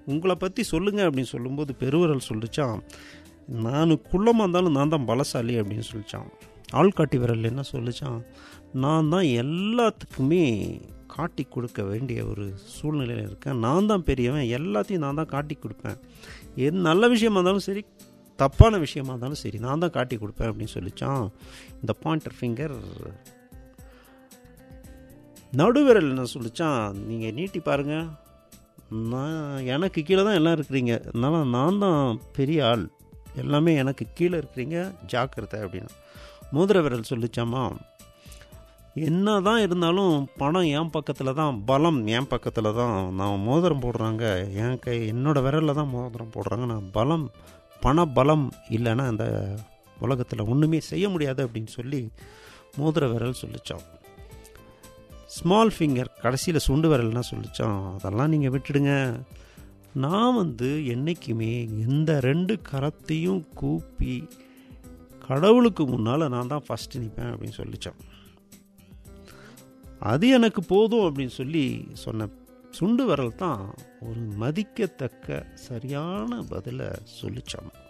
உங்களை பற்றி சொல்லுங்க அப்படின்னு சொல்லும்போது பெருவிரல் சொல்லிச்சான் நான் குள்ளமாக இருந்தாலும் நான் தான் பலசாலி அப்படின்னு சொல்லிச்சான் ஆள்காட்டி விரல் என்ன சொல்லிச்சான் நான் தான் எல்லாத்துக்குமே காட்டி கொடுக்க வேண்டிய ஒரு சூழ்நிலையில் இருக்கேன் நான் தான் பெரியவன் எல்லாத்தையும் நான் தான் காட்டி கொடுப்பேன் எது நல்ல விஷயமா இருந்தாலும் சரி தப்பான விஷயமா இருந்தாலும் சரி நான் தான் காட்டி கொடுப்பேன் அப்படின்னு சொல்லிச்சான் இந்த பாயிண்டர் ஃபிங்கர் நடுவிரல் என்ன சொல்லிச்சான் நீங்கள் நீட்டி பாருங்க நான் எனக்கு கீழே தான் எல்லாம் இருக்கிறீங்க அதனால நான் தான் பெரிய ஆள் எல்லாமே எனக்கு கீழே இருக்கிறீங்க ஜாக்கிரதை அப்படின்னு மோதிர விரல் சொல்லிச்சாமா என்ன தான் இருந்தாலும் பணம் என் பக்கத்தில் தான் பலம் என் பக்கத்தில் தான் நான் மோதிரம் போடுறாங்க என் கை என்னோட விரலில் தான் மோதிரம் போடுறாங்க நான் பலம் பண பலம் இல்லைன்னா இந்த உலகத்தில் ஒன்றுமே செய்ய முடியாது அப்படின்னு சொல்லி மோதிர விரல் சொல்லிச்சான் ஸ்மால் ஃபிங்கர் கடைசியில் சுண்டு விரல்னா சொல்லிச்சான் அதெல்லாம் நீங்கள் விட்டுடுங்க நான் வந்து என்றைக்குமே எந்த ரெண்டு கரத்தையும் கூப்பி கடவுளுக்கு முன்னால் நான் தான் ஃபஸ்ட்டு நிற்பேன் அப்படின்னு சொல்லிச்சான் அது எனக்கு போதும் அப்படின்னு சொல்லி சொன்ன சுண்டு விரல் தான் ஒரு மதிக்கத்தக்க சரியான பதிலை சொல்லிச்சான்